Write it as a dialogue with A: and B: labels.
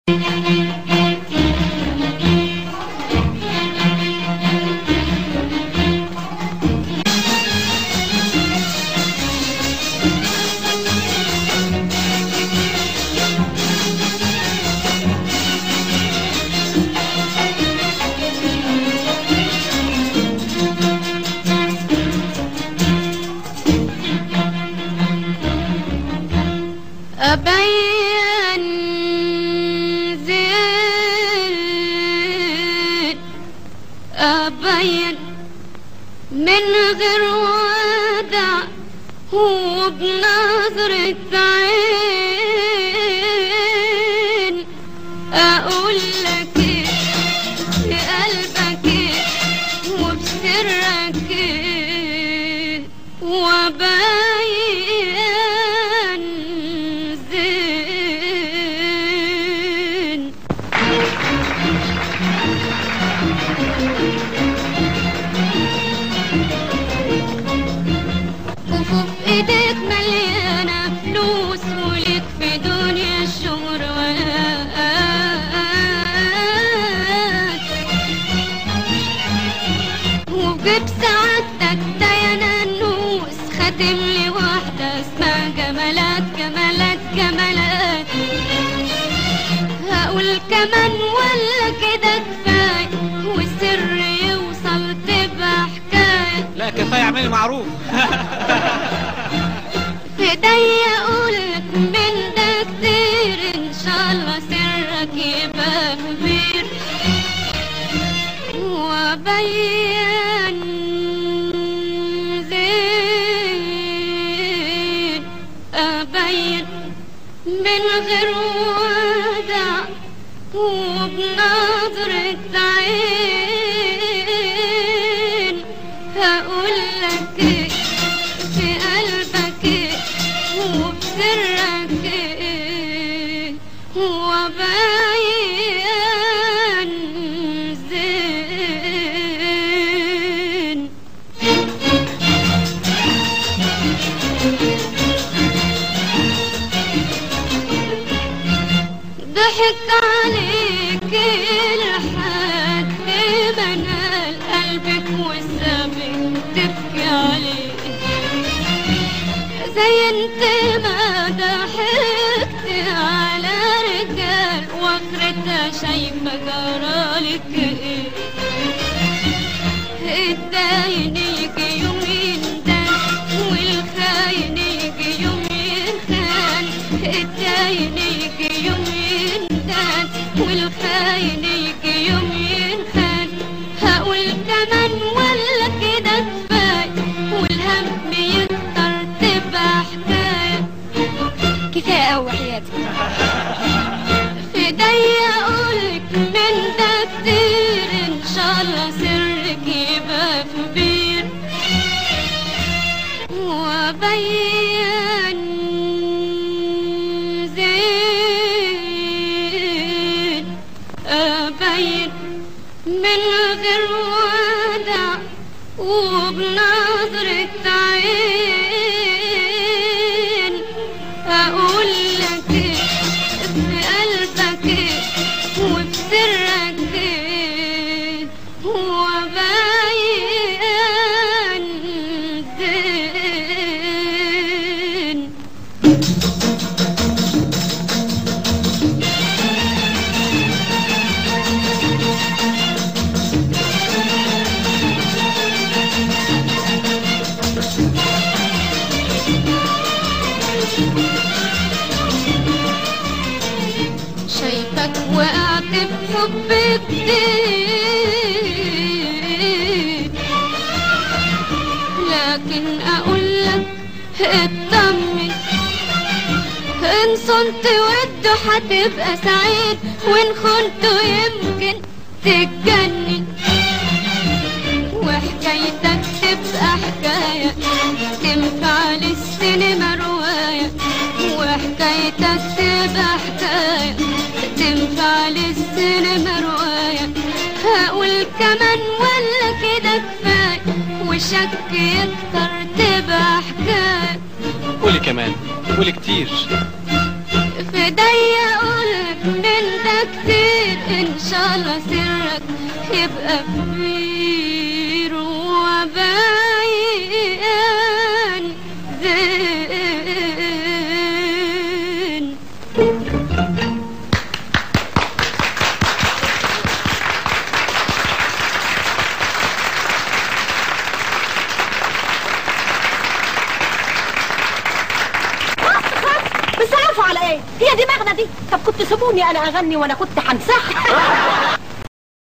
A: أبين أبين من غير ودع وبنظرة عين أقول لك إيه في قلبك إيه وبسرك إيه وباين زين وفوق ايديك مليانة فلوس وليك في دنيا الشهر وجيب سعادتك ديانا النوس خاتم لي واحدة اسمها جمالات جمالات جمالات هقول كمان ولا كده كفاية والسر يوصل تبقى حكاية
B: لا كفايه اعملي معروف
A: في ايديا اقولك من ده كتير ان شاء الله سرك يبقى كبير وبين زين ابين من غير ودع وبنظرة عين هقول لك إيه في قلبك إيه وبسرك إيه وباين زين ضحك عليك لحد ما نال قلبك وسابك تبكي عليه زي انت ما ضحكت على رجال واخرتها شايفه جرالك ايه الداين يجي يوم يندم والخاين يجي يوم يخان الداين يجي يوم يندم والخاين يجي يوم يخان هقول كمان ولا كده كفايه والهم يكتر تبقى حكايه
C: كفاية أوي حياتي
A: في ايديا اقولك من ده كتير ان شاء الله سرك يبقى كبير وبين زين ابين من غير ودع وبنظرة عين اقول لك إيه في قلبك إيه وبسرك إيه وباين زين شايفك وقعت في حب جديد لكن اقولك اطمن ان صنت وده هتبقى سعيد وان خنته يمكن تتجنن وحكايتك تبقى حكاية تنفع للسينما رواية وحكايتك تبقى حكاية تنفع للسينما رواية هقول كمان ولا كده كفاية وشك يكتر تبقى حكاية
B: قولي كمان قولي كتير
A: في ايديا اقولك من ده كتير ان شاء الله سرك يبقى كبير وباين زين
B: بس عارفوا على ايه هي دماغنا دي طب كنت سيبوني انا اغني وانا كنت همسحها